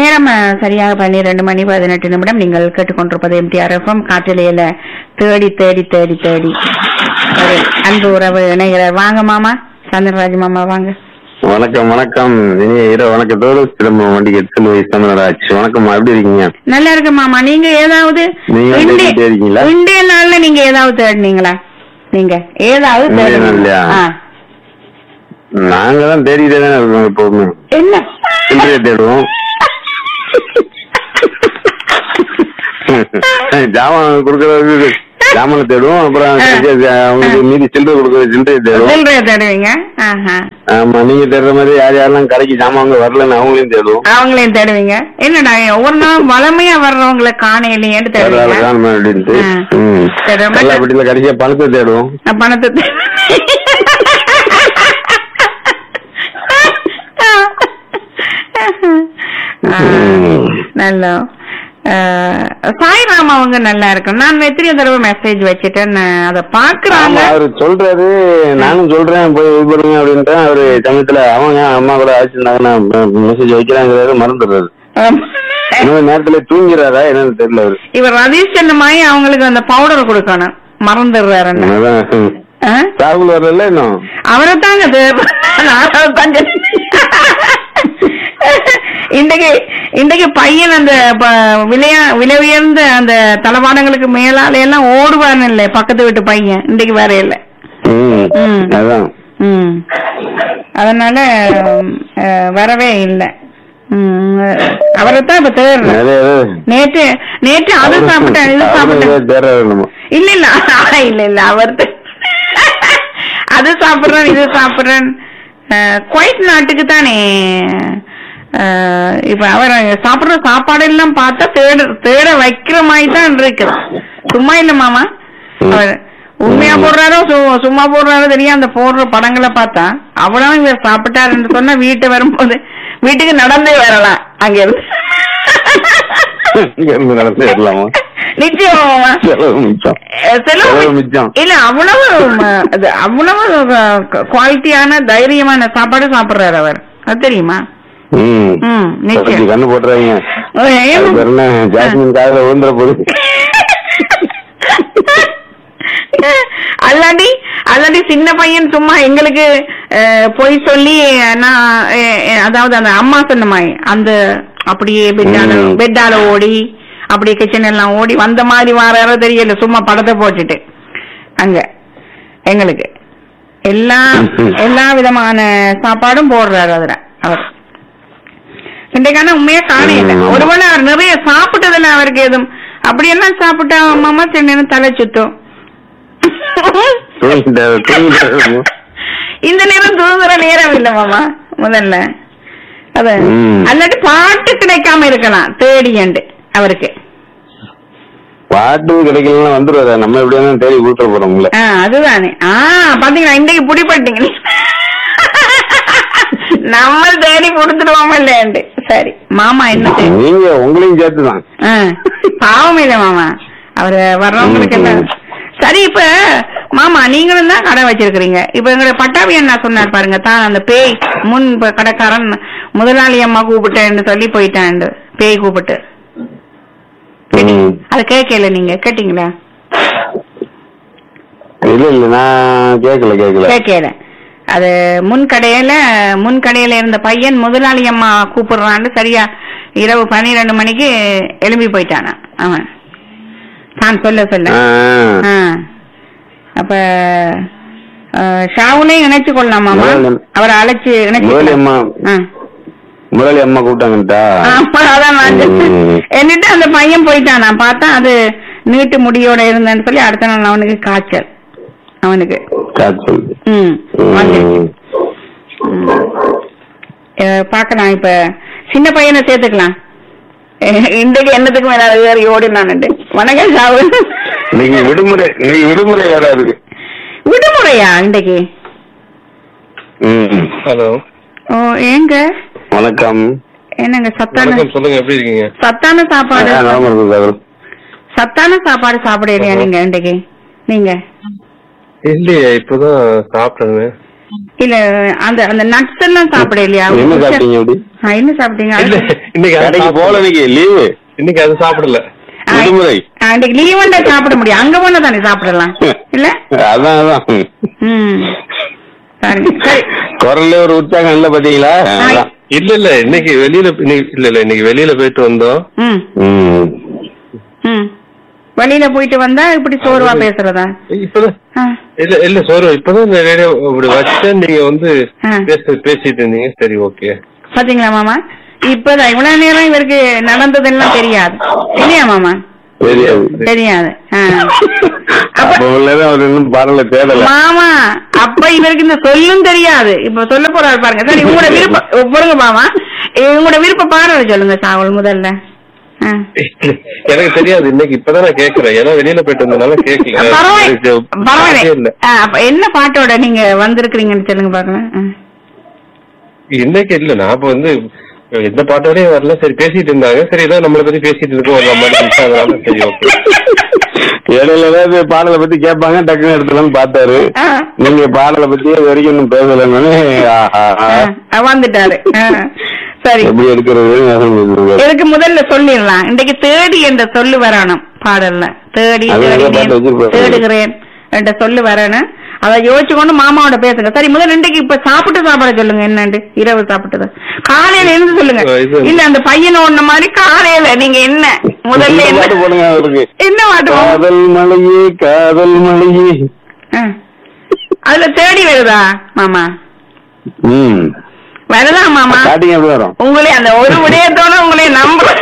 நேரம் அஹ், சரியாக பன்னிரண்டு மணி பதினெட்டு நிமிடம் நீங்கள் கேட்டுக்கொண்டிருப்பது எம்டிஆர் எஃப்எம் காற்றிலையில தேடி தேடி தேடி தேடி ஒரு அன்பு உறவு இணைகிறார் வாங்க மாமா சந்திரராஜ் மாமா வாங்க வணக்கம் வணக்கம் இனிய இரவு வணக்கத்தோடு சிலம்பம் வண்டிக்கு எத்தனை வயசு தமிழராஜ் வணக்கம் எப்படி இருக்கீங்க நல்லா இருக்கு மாமா நீங்க ஏதாவது நீங்க வந்து இந்திய- தேடிட்டே இருக்கீங்களா? இந்திய நாள்ல நீங்க ஏதாவது தேடினீங்களா நீங்க ஏதாவது இந்திய தேடினீங்களா? நாள்லயா? ஆ. நாங்க தான் தேடிட்டே தானே இருக்கோம் எப்பவுமே என்ன சில்லறையை தேடுவோம் ஜாமான் கொடுக்கறது ஜாமான தேடுவோம் அப்புறம் கடைசியா அவங்களுக்கு மீதி சில்லறை கொடுக்கறது சில்லறையை தேடுவோம் சில்லறைய தேடுவீங்க ஆஹா. ஆமா நீங்க தேடுற மாதிரி யார் யாரெல்லாம் கடைக்கு ஜாமான் வாங்க வரலன்னு அவங்களையும் தேடுவோம் அவங்களையும் தேடுவீங்க என்னடா ஒவ்வொரு நாளும் வளமையா வர்றவங்களை காணையிலேன்னு வேற ஆள் தேடுவீங்க காணுமா அப்படின்ட்டு ஆ. ம். சரி, ரொம்ப கல்லாப்பட்டியில கடைசியா பணத்தை தேடுவோம் நான் பணத்தை தே- ஆ, நல்லா ஆ, சாய்ராம் அவங்க நல்லா இருக்கும் நான் எத்தனையோ தடவை மெசேஜ் வச்சுட்டேன் நான் அதை பாக்குறாங்க ஆமா, அவரு சொல்றாரு நானும் சொல்றேன் போய் இது பண்ணுங்க அப்படின்ட்டு அவரு சமயத்துல அவங்க அம்மா கூட ஆச்சுருந்தாங்கன்னா மெசேஜ் வைக்கிறாங்கிறாரு மறந்துடுறாரு இன்னும் நேரத்துல தூங்கிறாரா என்னன்னு தெரியல அவரு இவர் ரதீஷ் மாதிரி அவங்களுக்கு அந்த பவுடர் கொடுக்கணும் மறந்துடுறாருன்னு அதான் ஆ? ராகுல் வரல இன்னும் அவரை தாங்க கொஞ்சம் இன்றைக்கு இன்றைக்கு பையன் அந்த ப- விலையா விலை உயர்ந்த அந்த தளவாடங்களுக்கு மேலால எல்லாம் ஓடுவான் இல்ல பக்கத்து வீட்டு பையன் இன்றைக்கு வேற இல்ல ம், ம். அதான் ம் அதனால அஹ், வரவே இல்லை அவரைத்தான் இப்ப தேடுறேன் நிறைய நேற்று நேற்று அது சாப்பிட்டேன் இது சாப்பிட்டேன் தேர்றாரு நம்ம இல்ல இல்ல இல்ல இல்ல அவர் த- அது சாப்பிடுறேன் இது சாப்பிடுறேன் அஹ், குவைத் நாட்டுக்கு தானே அஹ், இப்ப அவர் சாப்பிடுற சாப்பாடு எல்லாம் பார்த்தா தேட தேட வைக்கிற மாதிரி தான் இருக்குது சும்மா இல்ல மாமா அவர் உண்மையா போடுறாரோ சு- சும்மா போடுறாரோ தெரியும் அந்த போடுற படங்களை பார்த்தா அவ்வளவு இவர் சாப்பிட்டாருன்னு சொன்னா வீட்டு வரும்போது வீட்டுக்கு நடந்தே வரலாம் அங்க இருந்து இங்க இருந்து நடந்து வரலாமா நிச்சயமா மாமா செலவு மிச்சம் அஹ் செலவு செலவு மிச்சம். இல்ல அவ்வளவு ம, அது அவ்வளவு குவாலிட்டியான தைரியமான சாப்பாடு சாப்பிடுறாரு அவர் அது தெரியுமா ம் ம் கடைசி நிச்சயம் கண்ணு போட்டுறாங்க அஹ் அது ஏன் பேர் என்ன ஜாஸ்மின் காதல ஊந்துற போது அல்லாடி அல்லாடி சின்ன பையன் சும்மா எங்களுக்கு அஹ், பொய் சொல்லி நான் அஹ், அஹ், அதாவது அந்த அம்மா சொன்ன மாதிரி அந்த அப்படியே பெட்டால ம். பெட்டால ஓடி அப்படியே கிச்சன் எல்லாம் ஓடி வந்த மாதிரி வாராரோ தெரியல சும்மா படத்தை போட்டுட்டு அங்க எங்களுக்கு எல்லா ம். எல்லா விதமான சாப்பாடும் போடுறாரு அதுல அவர் இன்றைக்கான உண்மையா காணையில ம். ஒருவேளை அவர் நிறைய சாப்பிட்டதுல அவருக்கு எதுவும் அப்படியெல்லாம் சாப்பிட்டா மாமா சின்ன தலை சுத்தும் தூங்கிட்டாரு தூங்கிட்டாரு இந்த நேரம் தூங்குற நேரம் இல்ல மாமா முதல்ல அது ம். அல்லாட்டி பாட்டு கிடைக்காம இருக்கலாம் தேடியண்டு அவருக்கு பாட்டு கிடைக்கலாம் வந்துருவாரு நம்ம எப்படியா தேடி கொடுத்துட போறோம்ல ஆ, அதுதானே ஆ பாத்தீங்களா இன்றைக்கு பிடிப்பட்டீங்க நம்ம தேடி கொடுத்துடுவோம் இல்லையாண்டு சரி மாமா என்ன செய்யும் நீங்க உங்களையும் சேர்த்துதான் ஆ, பாவம் இல்ல மாமா அவரு வர்றவங்களுக்கு எல்லாம் ம். சரி இப்ப மாமா நீங்களும் தான் கடை வச்சிருக்கிறீங்க இப்ப எங்க பட்டாபி அண்ணா சொன்னார் பாருங்க தான் அந்த பேய் முன் இப்ப கடைக்காரன் முதலாளி அம்மா கூப்பிட்டேன்னு சொல்லி போயிட்டான் பேய் கூப்பிட்டு ம். அது கேட்கல நீங்க கேட்டீங்களா இல்ல இல்ல நான் கேட்கல கேட்கல கேட்கல அது முன் கடையில முன் கடையில இருந்த பையன் முதலாளி அம்மா கூப்பிடுறான்னு சரியா இரவு பன்னிரெண்டு மணிக்கு எழும்பி போயிட்டானா அவன் நான் சொல்ல சொல்ல ஆ, ஆ. ஆ. அப்ப அஹ், ஷாவுலையும் இணைச்சு கொள்ளலாம் மாமா முதலாளி- அவரை அழைச்சு இணைச்சு முதலாளி கொள்ளலாம். அம்மா ஆ. முதலாளி அம்மா கூப்பிட்டாங்கட்டா ஆமா, அதான் நான் ம். என்னட்டு அந்த பையன் போயிட்டான் நான் பார்த்தா அது நீட்டு முடியோட இருந்தேன்னு சொல்லி அடுத்த நாள் அவனுக்கு காய்ச்சல் அவனுக்கு காய்ச்சல் ம் வந்துருச்சு. ம். ம். அஹ், பார்க்கலாம் இப்ப சின்ன பையனை சேர்த்துக்கலாம் அஹ், இன்றைக்கு என்னத்துக்கு மேல வேற ஓடி நான் வணக்கம் சாவு இன்னைக்கு விடுமுறை இன்னைக்கு விடுமுறை வேலை இருக்கு விடுமுறையா இன்றைக்கு ம். ஹலோ ஓ ஏங்க வணக்கம் என்னங்க சத்தான வணக்கம் சொல்லுங்க எப்படி இருக்கீங்க சத்தான சாப்பாடு ஆ, நலமா இருக்கு சார் சத்தான சாப்பாடு சாப்பிடுறியா நீங்க இன்றைக்கு நீங்க இல்லையே இப்பதான் சாப்பிட்டேங்க இல்ல அந்த அந்த நட்ஸ் எல்லாம் சாப்பிட இல்லையா என்ன சாப்பிட்டீங்க அப்படி ஆ, என்ன சாப்பிட்டீங்க இல்ல அது- இன்னைக்கு அது கடைக்கு போல சாப்பிடல. இன்னைக்கு லீவு இன்னைக்கு அது சாப்பிடல ஆ, விடுமுறை ஆ, இன்னைக்கு லீவ் சாப்பிட முடியும் அங்க போனா தானே சாப்பிடலாம் இல்ல அதான் அதான் ம் சரி சரி குரல்ல ஒரு உற்சாகம் இல்ல பாத்தீங்களா அதான். இல்ல இல்ல இன்னைக்கு வெளியில இன்னைக்கு- இல்ல இல்ல இன்னைக்கு வெளியில போயிட்டு வந்தோம் ம் ம். ம் வெளியில போயிட்டு வந்தா இப்படி சோர்வா பேசுறதா இப்பதான் ஆ, இல்ல இல்ல சோறு இப்பதான் இந்த ரேடியோ இப்படி வச்சேன் நீங்க வந்து ஆ. பேச பேசிட்டு இருந்தீங்க சரி ஓகே பாத்தீங்களா மாமா இப்பதான் இவ்வளவு நேரம் இவருக்கு நடந்ததெல்லாம் தெரியாது இல்லையா மாமா தெரியாது தெரியாது ஆ. அப்ப உள்ளதான் அவர் இன்னும் பாடல தேடல மாமா அப்ப இவருக்கு இந்த சொல்லும் தெரியாது இப்ப சொல்ல போறாரு பாருங்க சரி உங்களோட விருப்பம் பொறுங்க மாமா உங்களோட விருப்ப பாடல சொல்லுங்க சாவல் முதல்ல ஆ. எனக்கு தெரியாது இன்னைக்கு இப்பதான் நான் கேக்குறேன் ஏன்னா வெளியில போயிட்டு வந்ததுனால கேட்கல பரவாயில்ல எனக்கு பரவாயில்ல பாட்டே இல்ல ஆ, அப்ப என்ன பாட்டோட நீங்க வந்திருக்கிறீங்கன்னு சொல்லுங்க பாக்கலாம் ஆ. இன்னைக்கு இல்ல நான் இப்ப வந்து எந்த பாட்டோடய வரல சரி பேசிட்டு இருந்தாங்க சரி ஏதோ நம்மளை பத்தி பேசிட்டு இருக்கோம் ஒரு மாதிரி இருந்துச்சு, அதனால சரி ஓகே இடையில ஏதாவது பாடலை பத்தி கேட்பாங்க டக்குன்னு எடுத்துலாம்னு பார்த்தாரு ஆ. நீங்க பாடலை பத்தி இது வரைக்கும் இன்னும் பேசலன்னு ஆஹா ஆ, ஆ, வந்துட்டாரு ஆ. சரி எப்படி எடுக்கிறது இதுக்கு முதல்ல சொல்லிடலாம் இன்றைக்கு தேடி என்ற சொல்லு வரணும் பாடல்ல தேடி அது நல்ல தேடினேன், பாட்டு வச்சிருப்பாரு. தேடுகிறேன் என்ற சொல்லு வரணும் அதை யோசிச்சு கொண்டு மாமாவோட பேசுங்க சரி முதல்ல இன்றைக்கு இப்ப சாப்பிட்டு சாப்பிட சொல்லுங்க என்னண்டு இரவு சாப்பிட்டது காலையில இருந்து சொல்லுங்க ஆ, இது- இல்ல அந்த பையன் ஒண்ணு மாதிரி காலையில நீங்க என்ன முதல்ல இந்த பாட்டு என்ன போடுங்க அவருக்கு என்ன பாட்டு போடுங்க? காதல் மலையே காதல் மலையே ஆ. அதுல தேடி வருதா மாமா ம் வருதா மாமா ஸ்டார்டிங் எப்படி வரும் உங்களே அந்த ஒரு விடயத்தோட உங்களே நம்புறேன்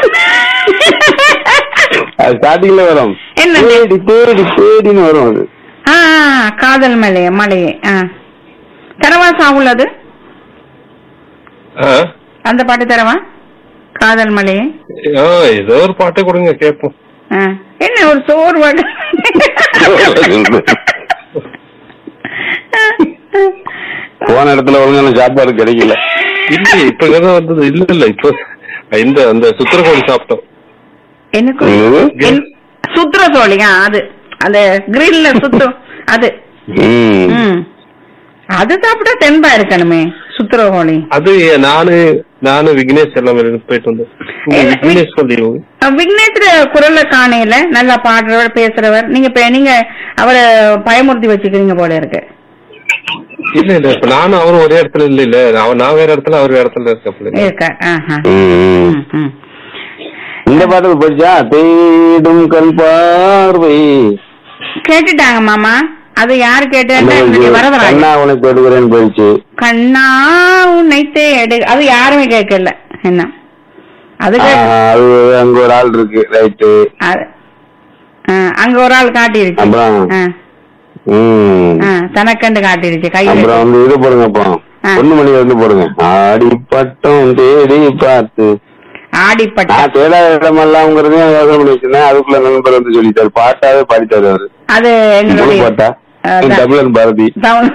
அது ஸ்டார்டிங்ல வரும் என்னது? தேடி தேடி தேடின்னு வரும் அது ஆ ஆ, காதல் மலையே மலையே ஆ தரவா சாவுள்ளது ஆ? அந்த பாட்டு தரவா காதல் மலையே ஆ, ஏதோ ஒரு பாட்டை கொடுங்க கேட்போம் ஆ. என்ன ஒரு சோர்வாக போன இடத்துல ஒழுங்கான சாப்பாடு கிடைக்கல இல்ல இப்ப இங்கதான் வந்தது இல்ல இல்ல இப்போ இந்த அந்த சுத்திரகோழி சாப்பிட்டோம் எனக்கு என்னது? என்- சுத்துற சோழியா அது அந்த கிரில்ல சுத்தும் அது ம். ம் அது சாப்பிட்டா தென்பா இருக்கணுமே சுத்துற கோழி அது நானு நானு விக்னேஷ் எல்லாம் போயிட்டு வந்தோம் இங்க இல்ல, விக்னேஷ் சொல்லி விக்னேஸ்வர குரல்ல காணையில நல்லா பாடுறவர் பேசுறவர் நீங்க இப்ப நீங்க அவரை பயமுறுத்தி வச்சுக்கிறீங்க போல இருக்கு இல்ல இல்ல இப்ப நானும் அவரும் ஒரே இடத்துல இல்ல இல்ல அவன் நான் வேற இடத்துல அவர் வேற இடத்துல இருக்கப்பல இருக்க ஆஹா. ம், ம். ம், ம். இந்த பாட்டு போச்சா தேடும் கண் பார்வை கேட்டுட்டாங்க மாமா அது யாரு அந்த கேட்டா இது, வரவராங்க கண்ணா உனக்கு தேடுகிறேன்னு போயிடுச்சு கண்ணா உன்னை தேடு அது யாருமே கேட்கல என்ன அது ஆ, கேட்டு அது அங்க ஒரு ஆள் இருக்கு ரைட்டு அது- ஆ, அங்க ஒரு ஆள் காட்டிருச்சு அப்புறம் ஆ, ம் ஆ, தனக்கண்டு காட்டிருச்சு கையில அப்புறம் வந்து இது போடுங்க அப்புறம் ஆ. பொண்ணு மணி வந்து போடுங்க ஆடி பட்டம் தேடி பார்த்து ஆடிப்பட்ட நான் தேடாத இடமெல்லாம்ங்கிறதையும் யோசனை பண்ணி வச்சிருந்தேன் அதுக்குள்ள நண்பர் வந்து சொல்லிட்டாரு பாட்டாவே பாடிட்டாரு அவரு அது முழு எங்களுடைய பாட்டா ஆ, த- தமிழன் பாரதி தமிழ்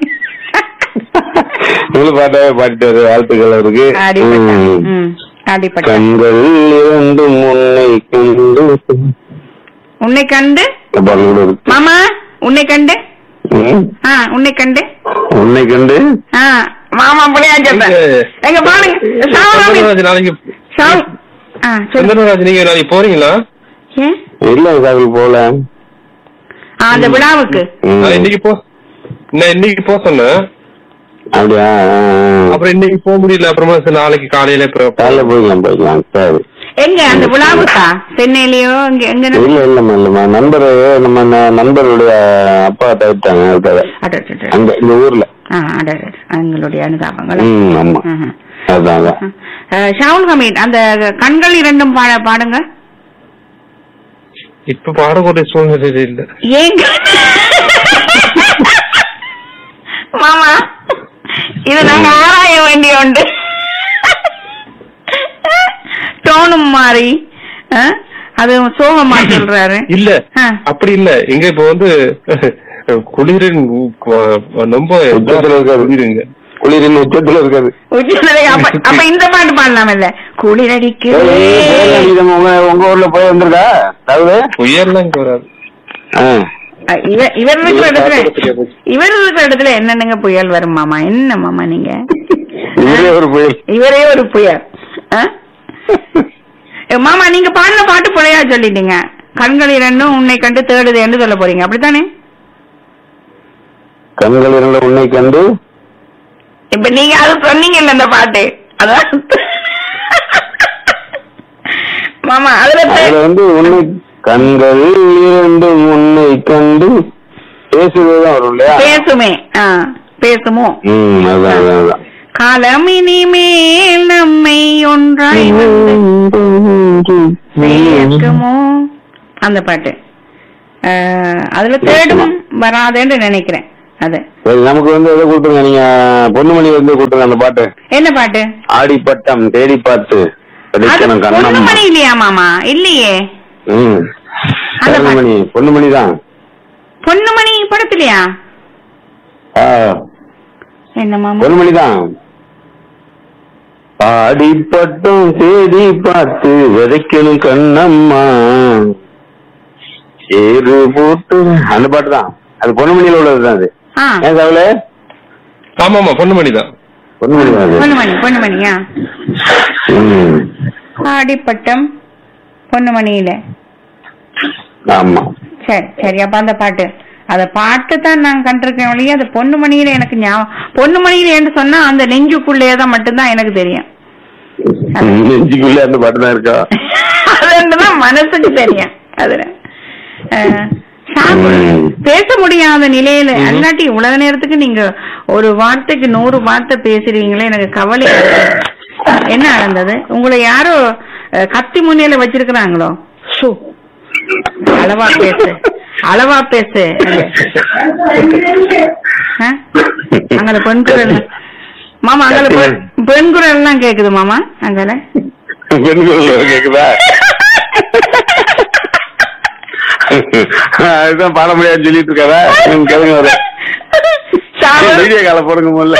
முழு பாட்டாவே பாடிட்டாரு வாழ்த்துக்கள் அவருக்கு ஆடிப்பட்ட ம். ம், ஆடிப்பட்ட கண்கள் இரண்டும் உன்னை கண்டு உன்னை கண்டு இந்த பாடல் கூட இருக்கு மாமா உன்னை கண்டு ம். ஆ உன்னை கண்டு உன்னை கண்டு ஆ மாமா புள்ளையா சொல்றேன் நீங்க- எங்க பாருங்க சாவலாமே சந்திரராஜ் நாளைக்கு சாவு ஆ சொல்லு சந்திரராஜ் நீங்க நாளைக்கு போறீங்களா ஏன்? இல்ல சாவில் போல ஆ, அந்த விழாவுக்கு ம். நான் இன்னைக்கு போ நான் இன்னைக்கு போக சொன்னேன் அப்படியா ஆ, ஆ. அப்புறம் இன்னைக்கு போக முடியல அப்புறமா சரி நாளைக்கு காலையில இப்ப- காலைல போய்க்கலாம் போய்க்கலாம் சரி எங்க அந்த விழாவுக்கா சென்னையிலயோ இங்க எங்க இல்ல இல்லம்மா இல்லம்மா நண்பர் நம்ம ந- நண்பருடைய அப்பா தவிர்த்தாங்க அதுக்காக அடடட. அங்க இந்த ஊர்ல ஆ, அடடட. எங்களுடைய அனுதாபங்கள் ம் ஆமா ஆஹா. அதான் அதான் ஆ, ஷாவுல் ஹமீத் அந்த கண்கள் இரண்டும் பாட பாடுங்க இப்ப பாடக்கூடிய சூழ்நிலை இல்ல ஏங்க மாமா இது நாங்க ஆராய வேண்டிய உண்டு டோனும் மாறி ஆ, அது சோகமா சொல்றாரு இல்ல ஆ. அப்படி இல்ல இங்க இப்ப வந்து குளிரின் உ- ரொம்ப உச்சத்துல இருக்காரு. குளிருங்க குளிரின் உச்சத்துல இருக்காது உச்சிநிலை அப்ப அப்ப இந்த பாட்டு பாடலாம் இல்ல குளிரடிக்கு ஏய், புயல் அடிக்குது, உங்க உங்க ஊர்ல போய் வந்திருக்கா தவிர புயல்லாம் இங்க வராது அஹ் இவர் இவர் இருக்கிற இடத்துல இவர் இருக்கிற இடத்துல என்னென்னங்க புயல் வரும் மாமா என்ன மாமா நீங்க இவரே ஒரு புயல் இவரே ஒரு புயல் ஆ? ஏ, மாமா நீங்க பாடின பாட்டு புலையா சொல்லிட்டீங்க கண்கள் இரண்டும் உன்னை கண்டு தேடுது என்று சொல்ல போறீங்க அப்படித்தானே கண்கள் இரண்டு உன்னை கண்டு இப்ப நீங்க அது சொன்னீங்கல்ல அந்த பாட்டு அதான் மாமா அதுல தே- அதுல வந்து உன்னை கண்கள் இரண்டும் உன்னை கண்டு பேசுவதுதான் வரும் இல்லையா பேசுமே ஆ பேசுமோ ம் அதான் அதான் அதான் காலம் இனிமேல் நம்மை ஒன்றாய் வந்து சேர்க்குமோ அந்த பாட்டு அஹ், அதுல தேடும் வராதுன்னு நினைக்கிறேன் அது சரி நமக்கு வந்து எதை கொடுத்துருங்க நீங்க பொண்ணுமணி வந்து கொடுத்துருங்க அந்த பாட்டு என்ன பாட்டு ஆடிப்பட்டம் தேடி பார்த்து அது படிக்கணும் கண்ணம் பொண்ணுமணி இல்லையா மாமா இல்லையே ம் அந்த பாட்டு. பொண்ணுமணி பொண்ணுமணி தான் பொண்ணுமணி படத்துலயா ஆ, என்ன மாமா பொண்ணுமணி தான் ஆடிப்பட்டம் தேடி பார்த்து விதைக்கணும் கண்ணம்மா ஏறு போட்டு அந்த பாட்டு தான் அது பொண்ணுமணியில உள்ளதுதான் அது ஆ ஏன் கவல ஆமா ஆமா பொண்ணுமணி தான் பொண்ணுமணி தான் அது பொண்ணுமணி பொண்ணுமணியா ம். ஆடிப்பட்டம் பொண்ணுமணியில ஆமா சரி சரி அப்ப அந்த பாட்டு அத பாட்டு தான் நான் கண்டிருக்கேன் ஒழிய அது பொண்ணுமணியில எனக்கு ஞாபகம் பொண்ணுமணியில என்று சொன்னா அந்த நெஞ்சுக்குள்ளேயே தான் மட்டும்தான் எனக்கு தெரியும் நெஞ்சுக்குள்ள அந்த பாட்டு தான் இருக்கா அது தான் மனசுக்கு தெரியும் அதுல அஹ், சாப்பிடு. ம். பேச முடியாத நிலையில அல்லாட்டி உலக நேரத்துக்கு நீங்க ஒரு வார்த்தைக்கு நூறு வார்த்தை பேசுறீங்களே எனக்கு கவலை என்ன நடந்தது உங்களை யாரோ அஹ், கத்தி முன்னையில வச்சிருக்கிறாங்களோ சு. அளவா பேசு அளவா பேசு ஆ? அங்கல பெண் குரல் மாமா அங்கல பெண் பெண் குரல் எல்லாம் கேக்குது மாமா அங்கல பெண்கள் கேக்குதா அதுதான் பாட முடியாதுன்னு சொல்லிட்டு இருக்காரா நீங்க கேளுங்க அவரு சாவல் வீடியோ கால போடுங்க முதல்ல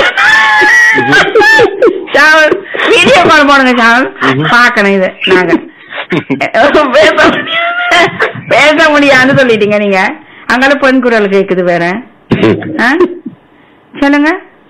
சாவல் வீடியோ கால் போடுங்க சாவல் பாக்கணும் இது நாங்க பேச முடியாது பேச முடியாதுன்னு சொல்லிட்டீங்க நீங்க அங்கால பெண் குரல் கேக்குது வேற ஆ? சொல்லுங்க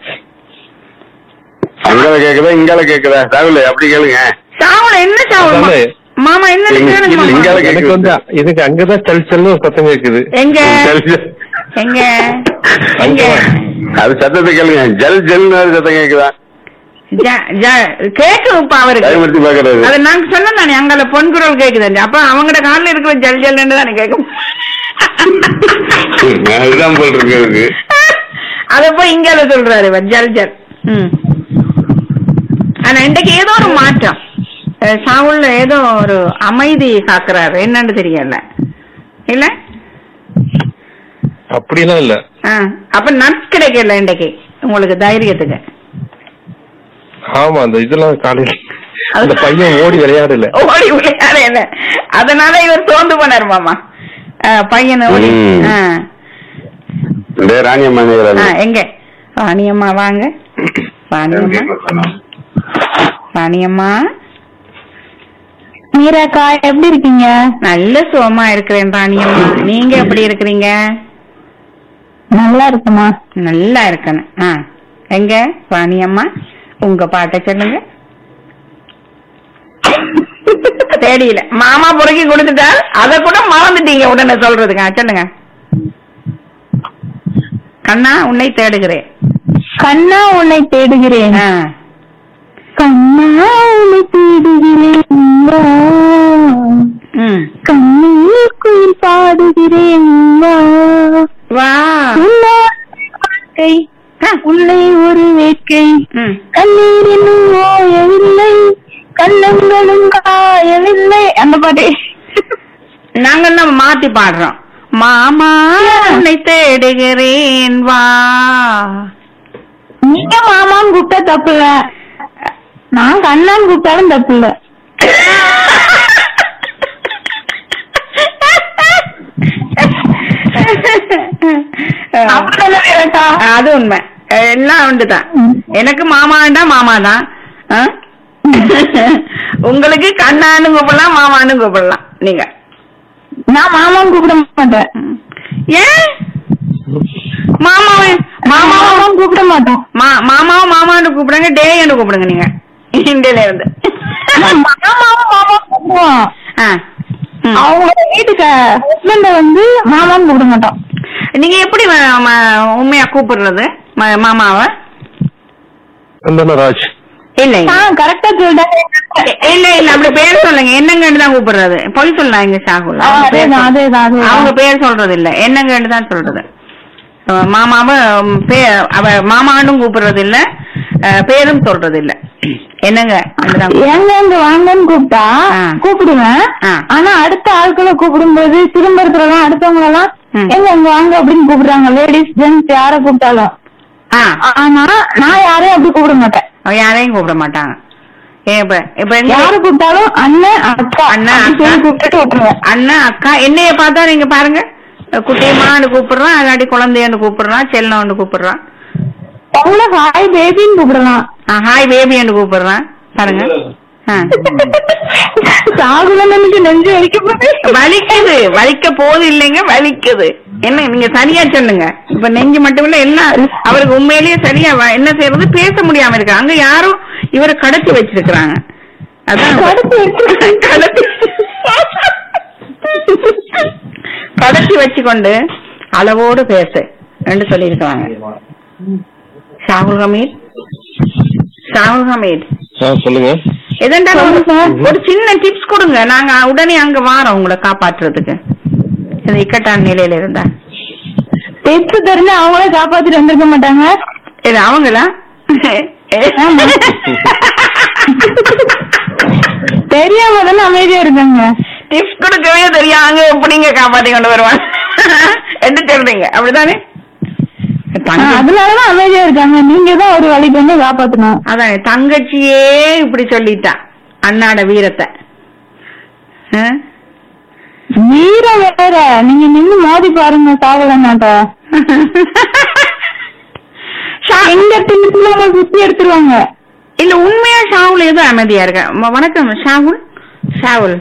அங்கால கேக்குதா இங்கால கேக்குதா ராகுல் அப்படி கேளுங்க சாவல் என்ன சாவல் மா- அதானே. மாமா என்ன எங்க- கேளுங்க மாமா. இங்கால கேக்குது. எனக்கு வந்து எனக்கு அங்கதான் சல் சல்னு ஒரு சத்தம் கேக்குது எங்க எங்க எங்க அது சத்தத்தை கேளுங்க ஜல் ஜல்னு ஒரு சத்தம் கேக்குதா ஜ- ஜ- கேக்குதுப்பா அவருக்கு பயமுறுத்தி பாக்குறது அது நாங்க சொன்னோம் தானே அங்கால பொன் குரல் கேக்குது அப்ப அவங்கட காலில் இருக்கிற ஜல் ஜல்ன்னு தானே கேட்கும் அதுதான் போல் இருக்கு அதுக்கு அத போய் இங்கால சொல்றாரு இவர் ஜல் ஜல் ம். ஆனா இன்றைக்கு ஏதோ ஒரு மாற்றம் அஹ் சாவுல்ல ஏதோ ஒரு அமைதி காக்குறாரு என்னன்னு தெரியல இல்ல அப்படிலாம் இல்ல ஆ, அப்ப நட்ஸ் கிடைக்கல இன்றைக்கு உங்களுக்கு தைரியத்துக்கு ஆமா அந்த இதெல்லாம் காலையில அந்த பையன் ஓடி விளையாடல ஓடி விளையாட இல்ல அதனால இவர் சோர்ந்து போனார் மாமா அஹ் பையன் ஓடி ம். ஆ. இந்த ராணியம்மா ஆ, நிகழ்ச்சி. எங்க வாணியம்மா வாங்க வாணியம்மா வாணியம்மா மீராக்கா எப்படி இருக்கீங்க நல்ல சுகமா இருக்கிறேன் ராணியம்மா நீங்க எப்படி இருக்கிறீங்க நல்லா இருக்குமா நல்லா இருக்கணும் ஆ எங்க வாணியம்மா உங்க பாட்டை சொல்லுங்க தெரியல மாமா புறக்கி கொடுத்துட்டார் அத கூட மறந்துட்டீங்க உடனே சொல்றதுக்கு ஆ, சொல்லுங்க கண்ணா உன்னை தேடுகிறேன் கண்ணா உன்னை தேடுகிறேன் ஆ. கண்ணா உன்னை தேடுகிறேன் வா. ம். கண்ணீர் குயில் பாடுகிறேன் வா. வா உன்னால் வாழ்க்கை ஆ. உள்ளே ஒரு வேட்கை ம். கண்ணீர் இன்னும் ஓயவில்லை கள்ளங்களும் காயவில்லை அந்த பாட்டு நாங்க எல்லாம் மாத்தி பாடுறோம் மாமா உன்னை தேடுகிறேன் வா நீங்க மாமான்னு கூப்பிட்டா தப்பு இல்ல நான் கண்ணான்னு கூப்பிட்டாலும் தப்பு இல்ல அப்படிதானே இருக்கா? அது உண்மை எல்லாம் உண்டுதான் எனக்கு மாமாண்டா மாமா தான் ஆ? உங்களுக்கு கண்ணான்னு கூப்பிடலாம் மாமான்னு கூப்பிடலாம் நீங்க நான் மாமான்னு கூப்பிட மாட்டேன் ம். ஏன் மாமாவை மாமாவும் மாமாவும் கூப்பிட மாட்டோம் மா மாமாவும் மாமான்னு கூப்பிடுங்க டேன்னு கூப்பிடுங்க நீங்க இந்தியில இருந்து மாமாவும் மாமாவும் கூப்பிடுவோம் ஆ. ம். அவங்க வீட்டுக்கு ஹஸ்பண்ட வந்து மாமான்னு கூப்பிட மாட்டோம் நீங்க எப்படி ம- ம- உண்மையா கூப்பிடுறது ம- மாமாவை ராஜ் இல்ல ஆ கரெக்டா சொல்லிட்டாங்க இல்ல இல்ல அப்படி பேர் சொல்லுங்க என்னங்கன்னு தான் கூப்பிடுறது பொய் சொல்லலாம் இங்க சாகுல் ஆ, அவங்க பேர் அதேதான், சொல்- அதேதான், அதேதான். அவங்க பேர் சொல்றது இல்ல என்னங்கன்னு தான் சொல்றது அஹ் மாமாவை ம், பே- அவ மாமாண்டும் கூப்பிடுறது இல்ல அஹ், பேரும் சொல்றது இல்ல என்னங்க அப்படிதான் கூப்பிடுறது. எங்க இங்க வாங்கன்னு கூப்பிட்டா ஆ. கூப்பிடுவேன் ஆ. ஆனா அடுத்த ஆட்களை கூப்பிடும்போது திரும்ப இருக்கிறவங்க அடுத்தவங்க எல்லாம் ம். எங்க இங்க வாங்க அப்படின்னு கூப்பிடுறாங்க லேடிஸ் ஜென்ட்ஸ் யார கூப்பிட்டாலும் ஆ ஆனா நான் யாரையும் அப்படி கூப்பிட மாட்டேன் அவ யாரையும் கூப்பிட மாட்டாங்க ஏன் இப்ப இப்ப எங்க யாரு கூப்பிட்டாலும் அண்ணன் அக்கா அண்ணன், அப்படி சொல்லி அக்கா. கூப்பிட்டுட்டு விட்டுருவேன் அண்ணா அக்கா என்னைய பார்த்தா நீங்க பாருங்க குட்டியம்மான்னு கூப்பிடுறான் அல்லாடி குழந்தையன்னு கூப்பிடுறான் செல்லம்னு கூப்பிடுறான் அவங்கள ஹாய் பேபின்னு கூப்பிடலாம் ஹாய் பேபின்னு கூப்பிடுறான் பாருங்க ஆ. சாகுல நினைச்சு நெஞ்சு வலிக்க போகுது வலிக்குது வலிக்க போது இல்லைங்க வலிக்குது என்ன நீங்க சரியா சொல்லுங்க இப்ப நெஞ்சு மட்டும் இல்ல எல்லாம் அவருக்கு உண்மையிலேயே சரியா வ- என்ன செய்யறது பேச முடியாம இருக்கு அங்க யாரும் இவரை கடத்தி வச்சிருக்கிறாங்க அதான் கடத்தி வச்சிருக்காங்க. கடத்தி கடத்தி வச்சுக்கொண்டு அளவோடு பேசு என்று சொல்லியிருக்காங்க ஷாகுல் ஹமீத் ஷாகுல் ஹமீத் ஆ சொல்லுங்க எதண்டா சொல்லுங்க சார். ஒரு சின்ன டிப்ஸ் கொடுங்க நாங்க உடனே அங்க வாரோம் உங்களை காப்பாற்றுறதுக்கு இந்த இக்கட்டான நிலையில இருந்தா தெத்து தெரிஞ்சு அவங்களே காப்பாத்திட்டு வந்திருக்க மாட்டாங்க இது அவங்களா ஆமா. தெரியாம தானே அமைதியா இருக்காங்க டிப்ஸ் கொடுக்கவே தெரியும் அங்க எப்படிங்க காப்பாத்தி கொண்டு வருவாங்க என்ன சொல்றீங்க அப்படிதானே ஆ, தங்க- அதனாலதான் அமைதியா இருக்காங்க நீங்க தான் ஒரு வழி பண்ணி காப்பாத்தணும் அதான் தங்கச்சியே இப்படி சொல்லிட்டா அண்ணாட வீரத்தை ஆ? வீரம் வேற நீங்க நின்னு மோதி பாருங்க சாவலன்னாட்ட ஷா- எங்க தின்னு சுத்தி எடுத்துருவாங்க இல்ல உண்மையா ஷாவுல் ஏதோ அமைதியா இருக்க ம- வணக்கம் ஷாகுல் ஷாவுல்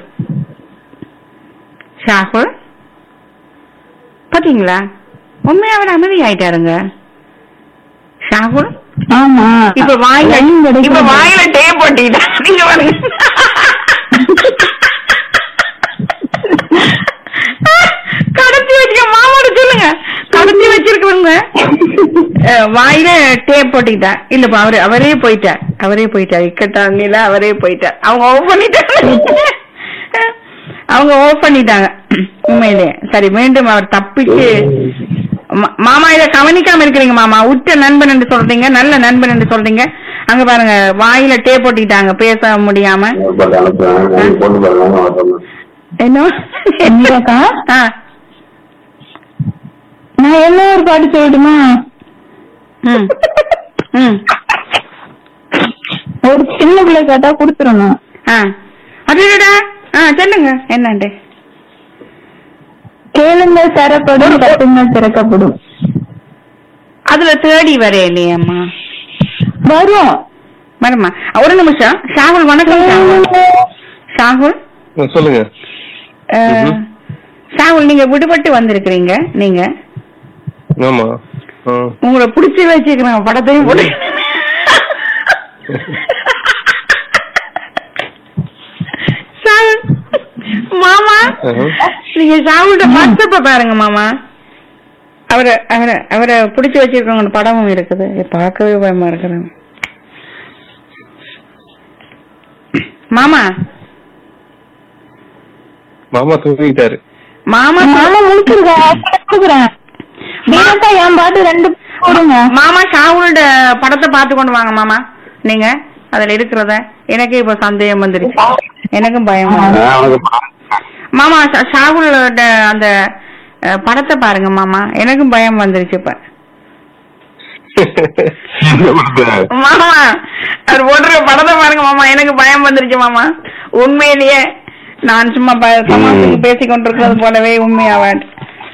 ஷாகுல் பாத்தீங்களா உண்மையா அவர் அமைதி ஆயிட்டாருங்க ஷாகுல் ஆமா இப்ப வாயில line கிடைக்கும். இப்ப வாயில டேப் போட்டிட்டா நீங்க பாருங்க கடத்தி வச்சுக்க மாமாட சொல்லுங்க கடத்தி வச்சிருக்கவங்க அஹ், வாயில டேப் போட்டுக்கிட்டா இல்லப்பா அவரு அவரே போயிட்டார் அவரே போயிட்டார் இக்கட்டா நில அவரே போயிட்டார் அவங்க ஓஃப் பண்ணிட்டாங்க அவங்க ஓஃப் பண்ணிட்டாங்க உண்மையிலே சரி மீண்டும் அவர் தப்பிச்சு மா- மாமா இத கவனிக்காம இருக்கிறீங்க மாமா உற்ற நண்பன் என்று சொல்றீங்க நல்ல நண்பன் என்று சொல்றீங்க அங்க பாருங்க வாயில டேப் போட்டுக்கிட்டாங்க பேச முடியாம போட்டு அனுப்புறேன் போட்டு பாருங்க என்ன எங்கக்கா? ஆ, நான் என்ன ஒரு பாட்டு சொல்லட்டுமா ம், ம், ஒரு சின்ன பிள்ளை கேட்டா குடுத்துடணும் ஆ. அடடடா ஆ சொல்லுங்க என்னண்டு கேளுங்கள் தரப்படும் தட்டுங்கள் திறக்கப்படும் அதுல தேடி வரே இல்லையம்மா வரும் வரமா ஒரு நிமிஷம் ஷாகுல் வணக்கம் ஷாகுல் ஷாகுல் ஆ, சொல்லுங்க அஹ், ம்ஹும். ஷாகுல் நீங்க விடுபட்டு வந்திருக்கிறீங்க நீங்க ஆமா ஆ. உங்களை புடிச்சு வச்சுக்கிறேன் படத்தையும் போட்டு ஷாகுல், மாமா ஆஹா. நீங்க ஷாகுல்ட வாட்ஸ்அப்ப பாருங்க மாமா அவரை அவரை அவரை புடிச்சு வச்சிருக்கவங்க படமும் இருக்குது இதை பார்க்கவே பயமா இருக்கிறேன் மாமா மாமா தூங்கிட்டாரு மாமா மாமா முடிச்சிருக்கா கொடுக்குறேன் நீங்கக்கா என் பாட்டு ரெண்டு போடுங்க மாமா ஷாவுல்ட படத்தை பார்த்து கொண்டு வாங்க மாமா நீங்க அதுல இருக்கிறத எனக்கு இப்ப சந்தேகம் வந்துருச்சு எனக்கும் பயம் வந்துருச்சு. அவனுக்கு மாமா ஷா- ஷாவுலோட அந்த அஹ், படத்தை பாருங்க மாமா எனக்கும் பயம் வந்துருச்சு இப்ப மாமா அவர் போடுற படத்தை பாருங்க மாமா எனக்கு பயம் வந்துருச்சு மாமா உண்மையிலேயே நான் சும்மா ப- தமாசுக்கு பேசிக் கொண்டிருக்கிறது போலவே உண்மையாவான்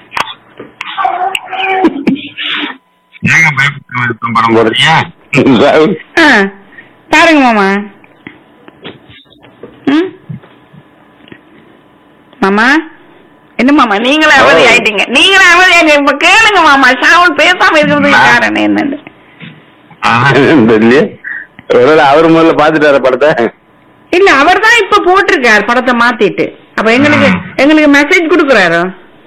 ஏங்க பயப்பட படம் போடுறீங்க ஆ, பாருங்க மாமா ம் மாமா என்ன மாமா நீங்களே அவதி ஓ. ஆயிட்டீங்க நீங்களே அவதி ஆயிட்டீங்க இப்ப கேளுங்க மாமா ஷாவுல் பேசாம இருக்கிறதுக்கு நான்- காரணம் என்னன்னு தெரியலையே ஒருவேளை அவர் முதல்ல பாத்துட்டார படத்தை இல்ல அவர் தான் இப்ப போட்டிருக்கார் படத்தை மாத்திட்டு அப்ப எங்களுக்கு எங்களுக்கு மெசேஜ் கொடுக்குறாரு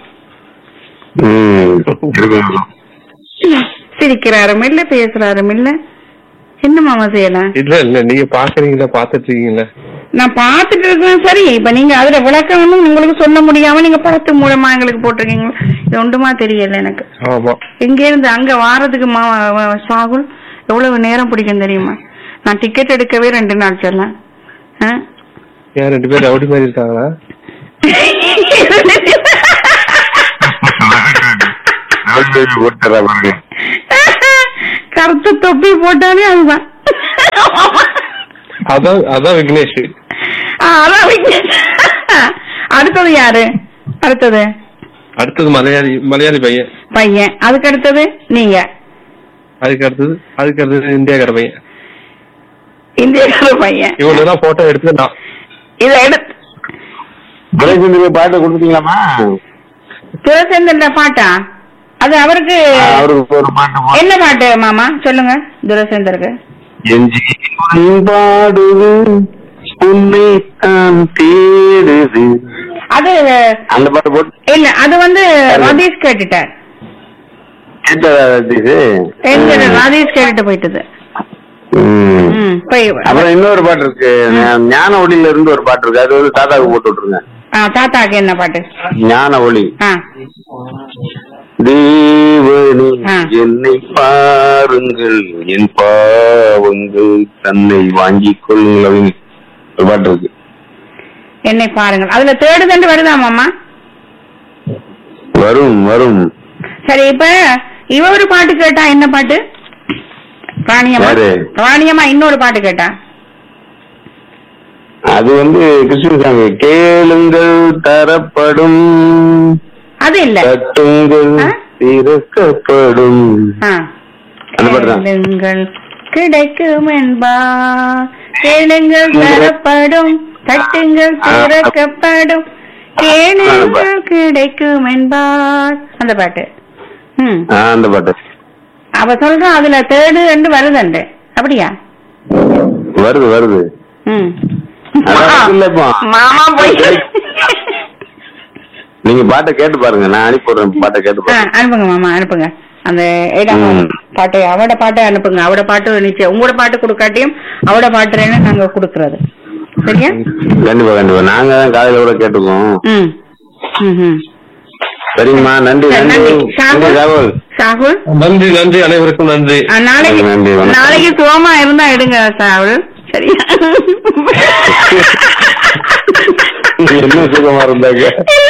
ம் இருக்கும். சிரிக்கிறாரும் இல்ல பேசுறாரும் இல்ல என்ன மாமா செய்யலாம் இல்ல இல்ல நீங்க பாக்குறீங்களா பாத்துட்டு இருக்கீங்களா நான் பாத்துட்டு இருக்கேன் சரி இப்ப நீங்க அதுல விளக்கம் ஒண்ணும் உங்களுக்கு சொல்ல முடியாம நீங்க படத்து மூலமா எங்களுக்கு போட்டிருக்கீங்க இது ஒன்றுமா தெரியல எனக்கு ஆமா இங்க இருந்து அங்க வாரதுக்கு மா வ- சாகுல் எவ்வளவு நேரம் பிடிக்கும் தெரியுமா நான் டிக்கெட் எடுக்கவே ரெண்டு நாள் செல்லாம் ஏன் ரெண்டு பேரும் ரவுடி மாதிரி இருக்காங்களா அவர் பேசி போட்டுறா பாருங்க கருத்து தொப்பி போட்டாலே அதுதான் அதான் அதான் விக்னேஷ் ஆ, அதான் விக்னேஷ். அடுத்தது யாரு அடுத்தது அடுத்தது மலையாளி மலையாளி பையன் பையன் அதுக்கு அடுத்தது நீங்க அதுக்கு அடுத்தது அதுக்கு அடுத்தது இந்தியாக்கார பையன் இந்தியாக்கார பையன் இவனெல்லாம் போட்டோ எடுத்து நான் இதை எடுத்து துரைச்சந்திர பாட்டை கொடுத்துட்டீங்களாமா துரசேந்தன்ல பாட்டா அது அவருக்கு அவருக்கு ஒரு பாட்டு போ- என்ன பாட்டு மாமா சொல்லுங்க துரசேந்தருக்கு என் ஜீவன் பாடுது உன்னை தான் தேடுது அது அந்த பாட்டு போட்டு இல்ல அது வந்து ரதீஷ் கேட்டுட்டார் கேட்டதா ரதீஷ்? எங்க ம். ரதீஷ் கேட்டுட்டு போயிட்டது ம். ம், போய் அப்புறம் இன்னொரு பாட்டு இருக்கு ஞா- ஞான ஒளியில இருந்து ஒரு பாட்டு இருக்கு அது வந்து தாத்தாவுக்கு போட்டு விட்டுருங்க ஆ, தாத்தாக்கு என்ன பாட்டு ஞான ஒளி ஆ தேவனே ஆ. என்னை பாருங்கள் என் பாவங்கள் தன்னை வாங்கிக் கொள்ளுங்கள் அப்படின்னு ஒரு பாட்டு இருக்கு என்னை பாருங்கள் அதுல தேடுதண்டு வருதா மாமா வரும் வரும் சரி இப்ப இவ ஒரு பாட்டு கேட்டா என்ன பாட்டு ராணியம்மா யாரு? ராணியம்மா இன்னொரு பாட்டு கேட்டா அது வந்து கிருஷ்ணசாமி கேளுங்கள் தரப்படும் அது இல்ல தட்டுங்கள் ஆ? திறக்கப்படும் ஆ. அந்த பாட்டு தான். கேளுங்கள் கிடைக்கும் என்பா கேளுங்கள் தரப்படும் தட்டுங்கள் ஆ, அப்- திறக்கப்படும் கேளுங்கள் கிடைக்கும் என்பார் அந்த பாட்டு ம் ஆ, அந்த பாட்டு அவ சொல்றா அதுல தேடு என்று வருதுண்டு அப்படியா வருது வருது ம் அதான் இல்லப்பா. மாமா போய் நீங்க பாட்டை கேட்டு பாருங்க நான் அனுப்பி விடுறேன் பாட்டை கேட்டு ஆ, பாருங்க அனுப்புங்க மாமா அனுப்புங்க அந்த இடம் ம். பாட்டு அவட பாட்டை அனுப்புங்க அவட பாட்டு நிச்சயம் உங்களோட பாட்டு கொடுக்காட்டியும் அவட பாட்டுறேன்னு நாங்க கொடுக்கறது சரியா கண்டிப்பா கண்டிப்பா நாங்க தான் காலையில கூட கேட்டுக்கோம் ம் ம், ம் சரிங்கம்மா நன்றி சரி, நன்றி நன்றி நன்றி ராகுல் சாகுல் நன்றி நன்றி அனைவருக்கும் நன்றி ஆ, நாளைக்கு நன்றி, வணக்கம். நாளைக்கு சுகமா இருந்தா எடுங்க சாகுல் சரியா என்ன சுகமா இருந்தாங்க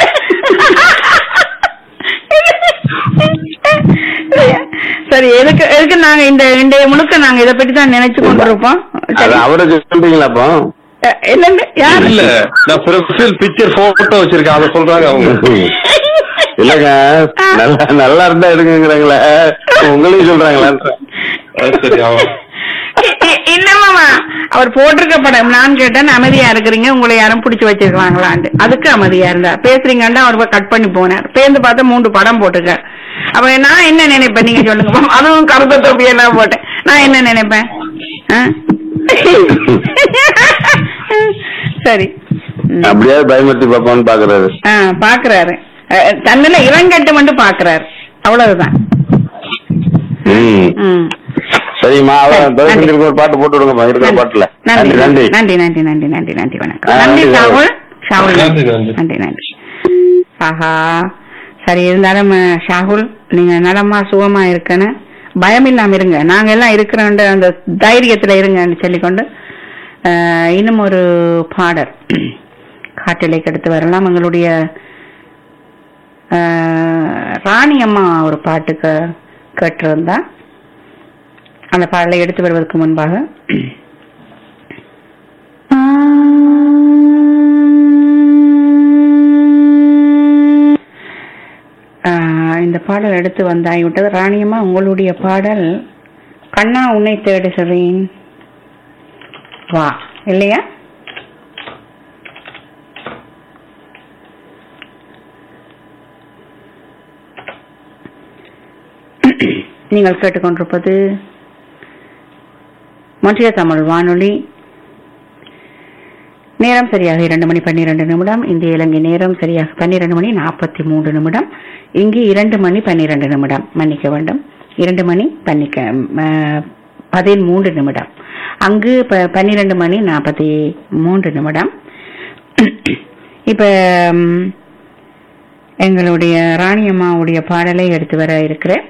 சரி எதுக்கு எதுக்கு நாங்க இந்த இந்த முழுக்க நாங்க இத பத்தி தான் நினைச்சு கொண்டிருப்போம் அது சரி அவரை சொல்றீங்களா அப்போ அஹ், இல்லங்க யாரு இல்ல நான் ப்ரொஃபைல் பிக்சர் போட்டோ வச்சிருக்கேன் அதை சொல்றாங்க அவங்க இல்லங்க நல்லா நல்லா இருந்தா எடுங்கிறாங்களே உங்களையும் சொல்றாங்களா அது சரி ஆமா இ- இ- இல்ல மாமா அவர் போட்டிருக்க படம் நான் கேட்டேன் அமைதியா இருக்கிறீங்க உங்களை யாரும் பிடிச்சு வச்சிருக்காங்களான்ட்டு அதுக்கு அமைதியா இருந்தா பேசுறீங்கன்னா அவர் போய் கட் பண்ணி போனார் பேருந்து பார்த்து மூன்று படம் போட்டுக்க அப்ப நான் என்ன நினைப்பேன் நீங்க சொல்லுங்க மாமா. அதுவும் கருத்த தொப்பி எல்லாம் போட்டேன் நான் என்ன நினைப்பேன் ஆ? சரி ம். அப்படியாவது பயமுறுத்தி பார்ப்போம்னு பாக்குறாரு ஆ, பாக்குறாரு அஹ், தன்னில இளங்கட்டு மட்டும் பாக்குறாரு அவ்வளவுதான் ம் ம் சரிம்மா சரி, அவர் நன்றி. தோசங்களுக்கு ஒரு பாட்டு போட்டு விடுங்கம்மா இருக்கிற பாட்டுல நன்றி நன்றி நன்றி நன்றி நன்றி நன்றி நன்றி வணக்கம் ஆ, நன்றி நன்றி, ஷாவுல் ஷாவுல் நன்றி, நன்றி. நன்றி நன்றி ஆஹா சரி இருந்தாலும் அஹ், ஷாகுல் நீங்க நலமா சுகமா இருக்கணும் பயம் இல்லாம இருங்க நாங்க எல்லாம் இருக்கிறோன்ற அந்த தைரியத்துல இருங்கன்னு சொல்லிக்கொண்டு அஹ், இன்னும் ஒரு பாடல் காட்டிலைக்கு எடுத்து வரலாம் எங்களுடைய அஹ், ராணி அம்மா ஒரு பாட்டுக்கு கேட்டிருந்தா அந்த பாடலை எடுத்து வருவதற்கு முன்பாக ஆஹ் இந்த பாடல் எடுத்து வந்தாகிவிட்டது ராணியம்மா உங்களுடைய பாடல் கண்ணா உன்னை தேடுகிறேன் வா இல்லையா நீங்கள் கேட்டுக்கொண்டிருப்பது மொன்றிய தமிழ் வானொலி நேரம் சரியாக இரண்டு மணி பன்னிரண்டு நிமிடம் இந்திய இலங்கை நேரம் சரியாக பன்னிரண்டு மணி நாற்பத்தி மூன்று நிமிடம் இங்கு இரண்டு மணி பன்னிரண்டு நிமிடம் மன்னிக்க வேண்டும் இரண்டு மணி பன்னிக்க ம- பதிமூன்று நிமிடம் அங்கு ப- பன்னிரண்டு மணி நாற்பத்தி மூன்று நிமிடம் இப்ப ம், எங்களுடைய ராணியம்மாவுடைய பாடலை எடுத்து வர இருக்கிறேன்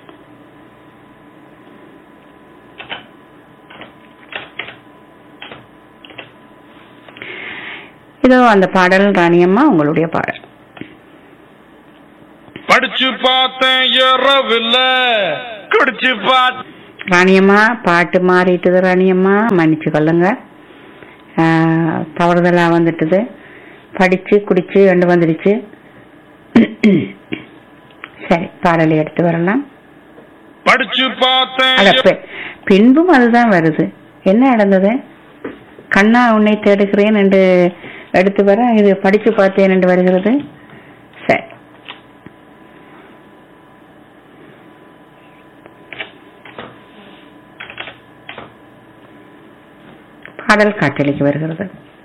இதோ அந்த பாடல் ராணியம்மா உங்களுடைய பாடல் படிச்சு பார்த்தேன் இரவுல குடிச்சு பார்த்த ராணியம்மா பாட்டு மாறிட்டுது ராணியம்மா மன்னிச்சு கொள்ளுங்க ஆஹ், தவறுதலா வந்துட்டுது படிச்சு குடிச்சு ரெண்டு வந்துடுச்சு சரி பாடலை எடுத்து வரலாம் படிச்சு பார்த்தேன் அட பெ- பின்பும் அதுதான் வருது என்ன நடந்தது கண்ணா உன்னை தேடுகிறேன் என்று எடுத்து வர இது படிச்சு பார்த்தேன் என்று வருகிறது சரி பாடல் காற்றலிக்கு வருகிறது